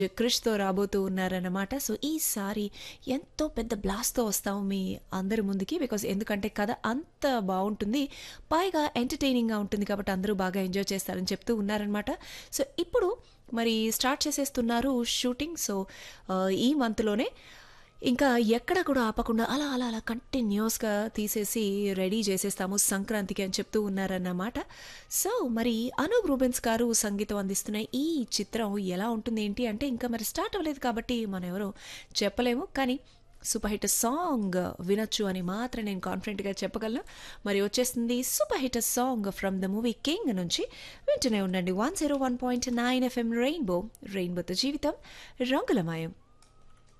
క్రిష్‌తో రాబోతూ ఉన్నారన్నమాట. సో, ఈసారి ఎంతో పెద్ద బ్లాస్ట్‌తో వస్తాము మీ అందరి ముందుకి. బికాజ్ ఎందుకంటే కథ అంత బావుంటుంది. పైగా ఎంటర్‌టైనింగ్‌గా ఉంటుంది కాబట్టి అందరూ బాగా ఎంజాయ్ చేస్తారని చెప్తూ ఉన్నారనమాట. సో, ఇప్పుడు మరి స్టార్ట్ చేసేస్తున్నారు షూటింగ్. సో, ఆహ్, ఈ మంత్‌లోనే ఇంకా ఎక్కడ కూడా ఆపకుండా అలా అలా అలా కంటిన్యూయస్‌గా తీసేసి రెడీ చేసేస్తాము సంక్రాంతికి అని చెప్తూ ఉన్నారన్నమాట. సో, మరి అనూప్ రూబెన్స్ గారు సంగీతం అందిస్తున్న ఈ చిత్రం ఎలా ఉంటుంది ఏంటి అంటే ఇంకా మరి స్టార్ట్ అవ్వలేదు కాబట్టి మనం ఎవరు చెప్పలేము. కానీ సూపర్ హిట్ సాంగ్ వినొచ్చు అని మాత్రం నేను కాన్ఫిడెంట్‌గా చెప్పగలను. మరి వచ్చేస్తుంది super hit song from the movie 'King' నుంచి వింటూనే ఉండండి 101.9 ఎఫ్ఎం రెయిన్బో రెయిన్బోతో జీవితం రంగులమయం.